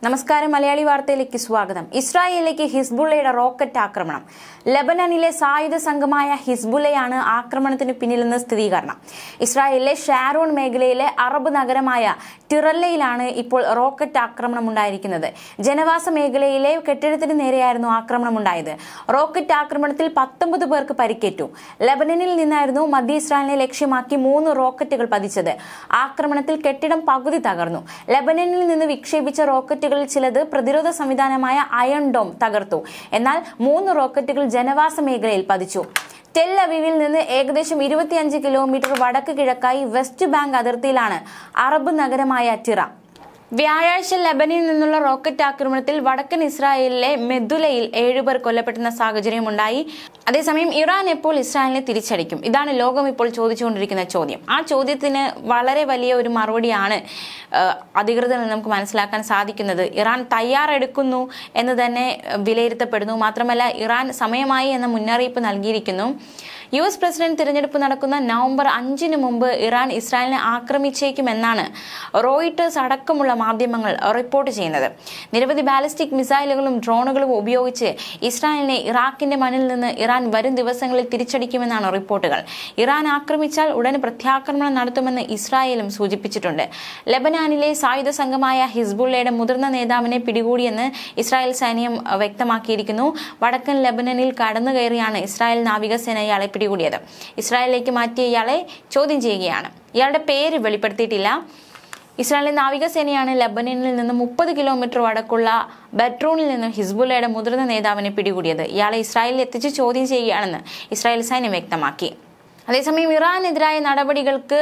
നമസ്കാരം മലയാളി വാർത്തയിലേക്ക് സ്വാഗതം ഇസ്രായേലിലേക്ക് ഹിസ്ബുള്ളയുടെ റോക്കറ്റ് ആക്രമണം ലബനനിലെ സായുധ സംഘമായ ഹിസ്ബുള്ളയാണ് ആക്രമണത്തിന് പിന്നിലെന്ന് സ്ഥിരീകരണം ഇസ്രായേലിലെ ഷാരോൺ മേഖലയിലെ അറബ് നഗരമായ ടിറല്ലയിലാണ് ഇപ്പോൾ റോക്കറ്റ് ആക്രമണം ഉണ്ടായിരിക്കുന്നത് ജനവാസ മേഖലയിലെ കെട്ടിടത്തിന് നേരെയായിരുന്നു ആക്രമണം ഉണ്ടായത് റോക്കറ്റ് ആക്രമണത്തിൽ പത്തൊമ്പത് പേർക്ക് പരിക്കേറ്റു ലബനനിൽ നിന്നായിരുന്നു മധ്യ ഇസ്രായേലിനെ ലക്ഷ്യമാക്കി മൂന്ന് റോക്കറ്റുകൾ പതിച്ചത് ആക്രമണത്തിൽ കെട്ടിടം പകുതി തകർന്നു ലബനനിൽ നിന്ന് വിക്ഷേപിച്ച റോക്കറ്റുകളിൽ ചിലത് പ്രതിരോധ സംവിധാനമായ അയൺ ഡോം തകർത്തു എന്നാൽ മൂന്ന് റോക്കറ്റുകൾ ജനവാസ മേഖലയിൽ പതിച്ചു ടെൽ അവീവിൽ നിന്ന് ഏകദേശം ഇരുപത്തിയഞ്ച് കിലോമീറ്റർ വടക്ക് കിഴക്കായി വെസ്റ്റ് ബാങ്ക് അതിർത്തിയിലാണ് അറബ് നഗരമായ ടിറ വ്യാഴാഴ്ച ലബനിൽ നിന്നുള്ള റോക്കറ്റ് ആക്രമണത്തിൽ വടക്കൻ ഇസ്രായേലിലെ മെദുലയിൽ ഏഴുപേർ കൊല്ലപ്പെടുന്ന സാഹചര്യമുണ്ടായി അതേസമയം ഇറാൻ എപ്പോൾ ഇസ്രായേലിനെ തിരിച്ചടിക്കും ഇതാണ് ലോകം ഇപ്പോൾ ചോദിച്ചുകൊണ്ടിരിക്കുന്ന ചോദ്യം ആ ചോദ്യത്തിന് വളരെ വലിയ ഒരു മറുപടിയാണ് ഏഹ്, അധികൃതരിൽ നിന്ന് നമുക്ക് മനസ്സിലാക്കാൻ സാധിക്കുന്നത് ഇറാൻ തയ്യാറെടുക്കുന്നു എന്ന് തന്നെ വിലയിരുത്തപ്പെടുന്നു മാത്രമല്ല ഇറാൻ സമയമായി എന്ന മുന്നറിയിപ്പ് നൽകിയിരിക്കുന്നു യു എസ് പ്രസിഡന്റ് തിരഞ്ഞെടുപ്പ് നടക്കുന്ന നവംബർ അഞ്ചിന് മുമ്പ് ഇറാൻ ഇസ്രായേലിനെ ആക്രമിച്ചേക്കുമെന്നാണ് റോയിട്ടേഴ്സ് അടക്കമുള്ള മാധ്യമങ്ങൾ റിപ്പോർട്ട് ചെയ്യുന്നത് നിരവധി ബാലിസ്റ്റിക് മിസൈലുകളും ഡ്രോണുകളും ഉപയോഗിച്ച് ഇസ്രായേലിനെ ഇറാഖിന്റെ മണ്ണിൽ നിന്ന് ഇറാൻ വരും ദിവസങ്ങളിൽ തിരിച്ചടിക്കുമെന്നാണ് റിപ്പോർട്ടുകൾ ഇറാൻ ആക്രമിച്ചാൽ ഉടൻ പ്രത്യാക്രമണം നടത്തുമെന്ന് ഇസ്രായേലും സൂചിപ്പിച്ചിട്ടുണ്ട് ലെബനാനിലെ സായുധ സംഘമായ ഹിസ്ബുള്ളയുടെ മുതിർന്ന നേതാവിനെ പിടികൂടിയെന്ന് ഇസ്രായേൽ സൈന്യം അഹ്, വ്യക്തമാക്കിയിരിക്കുന്നു വടക്കൻ ലെബനനിൽ കടന്നു കയറിയാണ് ഇസ്രായേൽ നാവികസേന ഇയാളെ പിടികൂടിയത് ഇസ്രായേലിലേക്ക് മാറ്റിയ ഇയാളെ ചോദ്യം ചെയ്യുകയാണ് ഇയാളുടെ പേര് വെളിപ്പെടുത്തിയിട്ടില്ല ഇസ്രായേലിലെ നാവികസേനയാണ് ലബനനിൽ നിന്ന് മുപ്പത് കിലോമീറ്റർ വടക്കുള്ള ബെഡ്റൂണിൽ നിന്നും ഹിസ്ബുള്ളയുടെ മുതിർന്ന നേതാവിനെ പിടികൂടിയത് ഇയാളെ ഇസ്രായേലിൽ എത്തിച്ച് ചോദ്യം ചെയ്യുകയാണെന്ന് ഇസ്രായേൽ സൈന്യം വ്യക്തമാക്കി അതേസമയം ഇറാനെതിരായ നടപടികൾക്ക്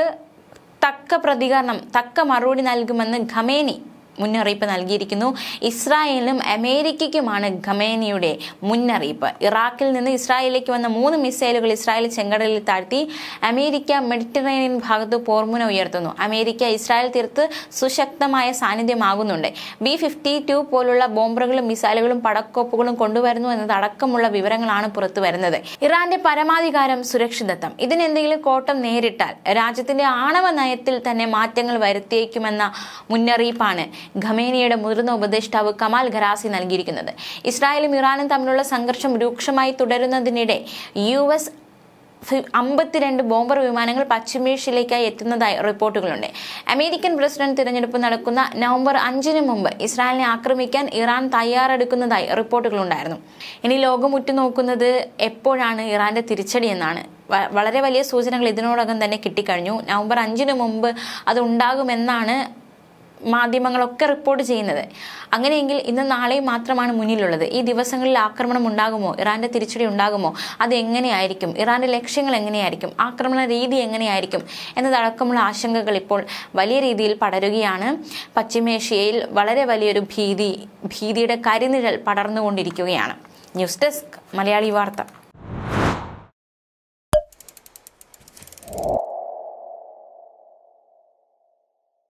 തക്ക പ്രതികരണം തക്ക മറുപടി നൽകുമെന്ന് ഖമേനി മുന്നറിയിപ്പ് നൽകിയിരിക്കുന്നു ഇസ്രായേലിനും അമേരിക്കയ്ക്കുമാണ് ഖമേനിയുടെ മുന്നറിയിപ്പ് ഇറാഖിൽ നിന്ന് ഇസ്രായേലിലേക്ക് വന്ന മൂന്ന് മിസൈലുകൾ ഇസ്രായേൽ ചെങ്കടലിൽ താഴ്ത്തി അമേരിക്ക മെഡിറ്ററേനിയൻ ഭാഗത്ത് പോർമുന ഉയർത്തുന്നു അമേരിക്ക ഇസ്രായേൽ തീർത്ത് സുശക്തമായ സാന്നിധ്യമാകുന്നുണ്ട് ബി ഫിഫ്റ്റി ടു പോലുള്ള ബോംബറുകളും മിസൈലുകളും പടക്കോപ്പുകളും കൊണ്ടുവരുന്നു എന്നതടക്കമുള്ള വിവരങ്ങളാണ് പുറത്തു വരുന്നത് ഇറാന്റെ പരമാധികാരം സുരക്ഷിതത്വം ഇതിനെന്തെങ്കിലും കോട്ടം നേരിട്ടാൽ രാജ്യത്തിന്റെ ആണവ നയത്തിൽ തന്നെ മാറ്റങ്ങൾ വരുത്തിയേക്കുമെന്ന മുന്നറിയിപ്പാണ് ഖമേനിയുടെ മുതിർന്ന ഉപദേഷ്ടാവ് കമാൽ ഖരാസി നൽകിയിരിക്കുന്നത് ഇസ്രായേലും ഇറാനും തമ്മിലുള്ള സംഘർഷം രൂക്ഷമായി തുടരുന്നതിനിടെ യു എസ് ഫി- അമ്പത്തിരണ്ട് ബോംബർ വിമാനങ്ങൾ പശ്ചിമേഷ്യയിലേക്കായി എത്തുന്നതായി റിപ്പോർട്ടുകളുണ്ട് അമേരിക്കൻ പ്രസിഡന്റ് തിരഞ്ഞെടുപ്പ് നടക്കുന്ന നവംബർ അഞ്ചിന് മുമ്പ് ഇസ്രായേലിനെ ആക്രമിക്കാൻ ഇറാൻ തയ്യാറെടുക്കുന്നതായി റിപ്പോർട്ടുകളുണ്ടായിരുന്നു ഇനി ലോകം ഉറ്റുനോക്കുന്നത് എപ്പോഴാണ് ഇറാന്റെ തിരിച്ചടി എന്നാണ് വ- വളരെ വലിയ സൂചനകൾ ഇതിനോടകം തന്നെ കിട്ടിക്കഴിഞ്ഞു നവംബർ അഞ്ചിന് മുമ്പ് അത് ഉണ്ടാകുമെന്നാണ് മാധ്യമങ്ങളൊക്കെ റിപ്പോർട്ട് ചെയ്യുന്നത് അങ്ങനെയെങ്കിൽ ഇന്ന് നാളെയും മാത്രമാണ് മുന്നിലുള്ളത് ഈ ദിവസങ്ങളിൽ ആക്രമണം ഉണ്ടാകുമോ ഇറാന്റെ തിരിച്ചടി ഉണ്ടാകുമോ അത് എങ്ങനെയായിരിക്കും ഇറാന്റെ ലക്ഷ്യങ്ങൾ എങ്ങനെയായിരിക്കും ആക്രമണ രീതി എങ്ങനെയായിരിക്കും എന്നതടക്കമുള്ള ആശങ്കകൾ ഇപ്പോൾ വലിയ രീതിയിൽ പടരുകയാണ് പശ്ചിമേഷ്യയിൽ വളരെ വലിയൊരു ഭീതി ഭീതിയുടെ കരിനിഴൽ പടർന്നുകൊണ്ടിരിക്കുകയാണ് ന്യൂസ് ഡെസ്ക് മലയാളി വാർത്ത